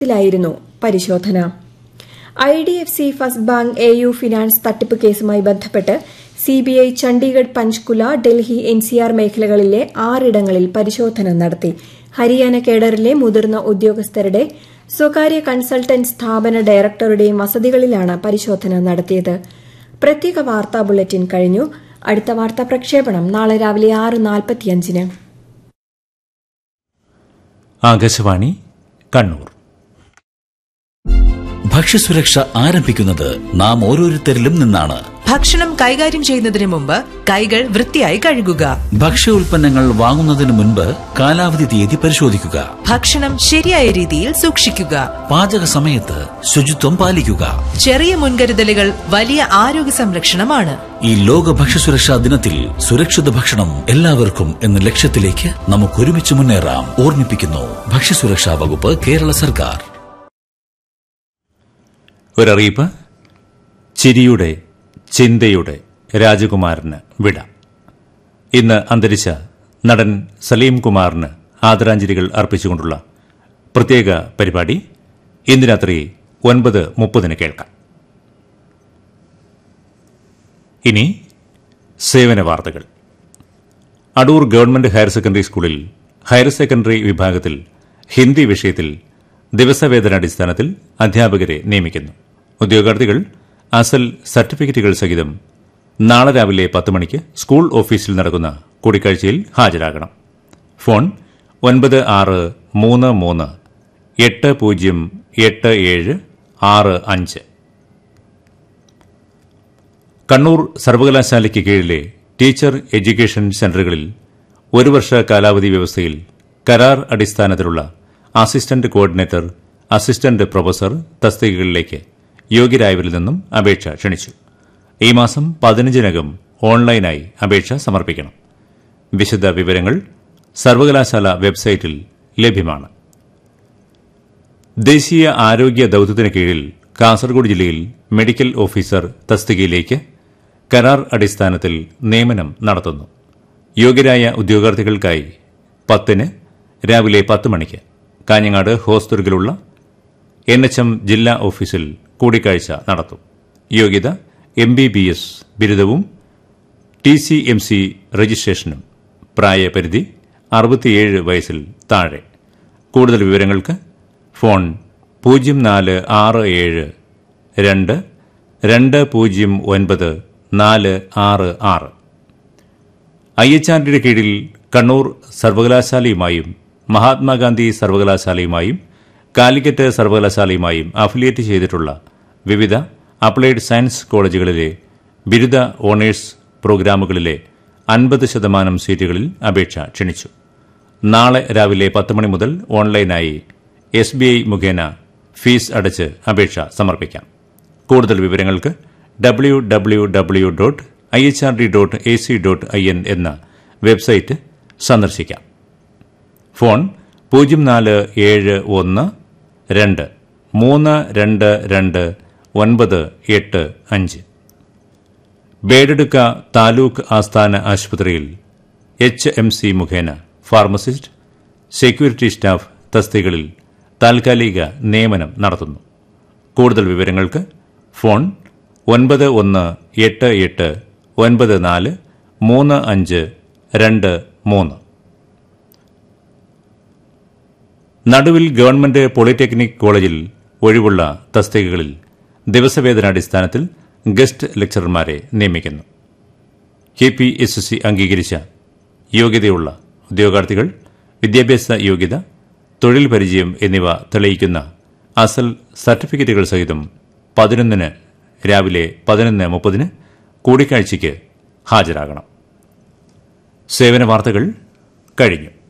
ത്തിലായിരുന്നു പരിശോധന I D F C first bank A U finance തട്ടിപ്പ് കേസുമായി ബന്ധപ്പെട്ട് സിബിഐ ചണ്ഡീഗഡ് പഞ്ച്കുല ഡൽഹി എൻസിആർ മേഖലകളിലെ ആറിടങ്ങളിൽ പരിശോധന നടത്തി ഹരിയാന കേഡറിലെ മുതിർന്ന ഉദ്യോഗസ്ഥരുടെ സ്വകാര്യ കൺസൾട്ടന്റ് സ്ഥാപന ഡയറക്ടറുടെയും വസതികളിലാണ് പരിശോധന നടത്തിയത് പ്രത്യേക വാർത്താ ബുള്ളറ്റിൻ കഴിഞ്ഞു അടുത്ത വാർത്താ പ്രക്ഷേപണം നാളെ രാവിലെ ആറ് നാൽപ്പത്തിയഞ്ചിന് ആകാശവാണി കണ്ണൂർ ഭക്ഷ്യസുരക്ഷ ആരംഭിക്കുന്നത് നാം ഓരോരുത്തരിലും നിന്നാണ് ഭക്ഷണം കൈകാര്യം ചെയ്യുന്നതിന് മുമ്പ് കൈകൾ വൃത്തിയായി കഴുകുക ഭക്ഷ്യ ഉൽപ്പന്നങ്ങൾ വാങ്ങുന്നതിന് മുൻപ് കാലാവധി തീയതി പരിശോധിക്കുക ഭക്ഷണം ശരിയായ രീതിയിൽ സൂക്ഷിക്കുക പാചക സമയത്ത് ശുചിത്വം പാലിക്കുക ചെറിയ മുൻകരുതലുകൾ വലിയ ആരോഗ്യ സംരക്ഷണമാണ് ഈ ലോക ഭക്ഷ്യസുരക്ഷാ ദിനത്തിൽ സുരക്ഷിത ഭക്ഷണം എല്ലാവർക്കും എന്ന ലക്ഷ്യത്തിലേക്ക് നമുക്ക് ഒരുമിച്ച് മുന്നേറാം ഓർമ്മിപ്പിക്കുന്നു ഭക്ഷ്യസുരക്ഷാ വകുപ്പ് കേരള സർക്കാർ ഒരറിയിപ്പ് ചിരിയുടെ ചിന്തയുടെ രാജകുമാരന് വിട ഇന്ന് അന്തരിച്ച നടൻ സലീം കുമാറിന് ആദരാഞ്ജലികൾ അർപ്പിച്ചുകൊണ്ടുള്ള പ്രത്യേക പരിപാടി ഇന്ന് രാത്രി ഒൻപത് മുപ്പതിന് കേൾക്കാം ഇനി സേവന വാർത്തകൾ അടൂർ ഗവൺമെന്റ് ഹയർ സെക്കൻഡറി സ്കൂളിൽ ഹയർ സെക്കൻഡറി വിഭാഗത്തിൽ ഹിന്ദി വിഷയത്തിൽ ദിവസവേതനാടിസ്ഥാനത്തിൽ അധ്യാപകരെ നിയമിക്കുന്നു ഉദ്യോഗാർത്ഥികൾ അസൽ സർട്ടിഫിക്കറ്റുകൾ സഹിതം നാളെ രാവിലെ പത്ത് മണിക്ക് സ്കൂൾ ഓഫീസിൽ നടക്കുന്ന കൂടിക്കാഴ്ചയിൽ ഹാജരാകണം ഫോൺ ഒൻപത് ആറ് മൂന്ന് മൂന്ന് എട്ട് പൂജ്യം എട്ട് ഏഴ് ആറ് അഞ്ച് കണ്ണൂർ സർവകലാശാലയ്ക്ക് കീഴിലെ ടീച്ചർ എഡ്യൂക്കേഷൻ സെന്ററുകളിൽ ഒരു വർഷ കാലാവധി വ്യവസ്ഥയിൽ കരാർ അടിസ്ഥാനത്തിലുള്ള അസിസ്റ്റന്റ് കോർഡിനേറ്റർ അസിസ്റ്റന്റ് പ്രൊഫസർ തസ്തികകളിലേക്ക് യോഗ്യരായവരിൽ നിന്നും അപേക്ഷ ക്ഷണിച്ചു ഈ മാസം പതിനഞ്ചിനകം ഓൺലൈനായി അപേക്ഷ സമർപ്പിക്കണം വിശദ വിവരങ്ങൾ സർവകലാശാല വെബ്സൈറ്റിൽ ലഭ്യമാണ് ദേശീയ ആരോഗ്യ ദൌത്യത്തിന് കീഴിൽ കാസർഗോഡ് ജില്ലയിൽ മെഡിക്കൽ ഓഫീസർ തസ്തികയിലേക്ക് കരാർ അടിസ്ഥാനത്തിൽ നിയമനം നടത്തുന്നു യോഗ്യരായ ഉദ്യോഗാർത്ഥികൾക്കായി പത്തിന് രാവിലെ പത്ത് മണിക്ക് കാഞ്ഞങ്ങാട് ഹോസ്ദുർഗിലുള്ള എൻ എച്ച് എം ജില്ലാ ഓഫീസിൽ കൂടിക്കാഴ്ച നടത്തും യോഗ്യത എം ബി ബി എസ് ബിരുദവും ടി സി എം സി രജിസ്ട്രേഷനും പ്രായപരിധി അറുപത്തിയേഴ് വയസ്സിൽ താഴെ കൂടുതൽ വിവരങ്ങൾക്ക് ഫോൺ പൂജ്യം നാല് ആറ് ഏഴ് രണ്ട് രണ്ട് പൂജ്യം ഒൻപത് നാല് ആറ് ആറ് ഐ എച്ച് ആർ ഡിയുടെ കീഴിൽ കണ്ണൂർ സർവകലാശാലയുമായും മഹാത്മാഗാന്ധി സർവകലാശാലയുമായും കാലിക്കറ്റ് സർവകലാശാലയുമായും അഫിലിയേറ്റ് ചെയ്തിട്ടുള്ള വിവിധ അപ്ലൈഡ് സയൻസ് കോളേജുകളിലെ ബിരുദ ഓണേഴ്സ് പ്രോഗ്രാമുകളിലെ അൻപത് ശതമാനം സീറ്റുകളിൽ അപേക്ഷ ക്ഷണിച്ചു നാളെ രാവിലെ പത്ത് മണി മുതൽ ഓൺലൈനായി എസ് ബി ഐ മുഖേന ഫീസ് അടച്ച് അപേക്ഷ സമർപ്പിക്കാം കൂടുതൽ വിവരങ്ങൾക്ക് W W W dot I H R D dot A C dot I N എന്ന വെബ്സൈറ്റ് സന്ദർശിക്കാം ഫോൺ പൂജ്യം നാല് ഏഴ് ഒന്ന് രണ്ട് മൂന്ന് രണ്ട് രണ്ട് ഒൻപത് എട്ട് അഞ്ച് ബേഡെടുക്ക താലൂക്ക് ആസ്ഥാന ആശുപത്രിയിൽ എച്ച് എം സി മുഖേന ഫാർമസിസ്റ്റ് സെക്യൂരിറ്റി സ്റ്റാഫ് തസ്തികളിൽ താൽക്കാലിക നിയമനം നടത്തുന്നു കൂടുതൽ വിവരങ്ങൾക്ക് ഫോൺ ഒൻപത് ഒന്ന് എട്ട് എട്ട് ഒൻപത് നാല് മൂന്ന് അഞ്ച് രണ്ട് മൂന്ന് നടുവിൽ ഗവൺമെന്റ് പോളിടെക്നിക് കോളേജിൽ ഒഴിവുള്ള തസ്തികകളിൽ ദിവസവേതനാടിസ്ഥാനത്തിൽ ഗസ്റ്റ് ലെക്ചറർമാരെ നിയമിക്കുന്നു കെ പി എസ് സി അംഗീകരിച്ച യോഗ്യതയുള്ള ഉദ്യോഗാർത്ഥികൾ വിദ്യാഭ്യാസ യോഗ്യത തൊഴിൽ പരിചയം എന്നിവ തെളിയിക്കുന്ന അസൽ സർട്ടിഫിക്കറ്റുകൾ സഹിതം പതിനൊന്നിന് രാവിലെ പതിനൊന്ന് മുപ്പതിന് കൂടിക്കാഴ്ചയ്ക്ക് ഹാജരാകണം സേവന വാർത്തകൾ കഴിഞ്ഞു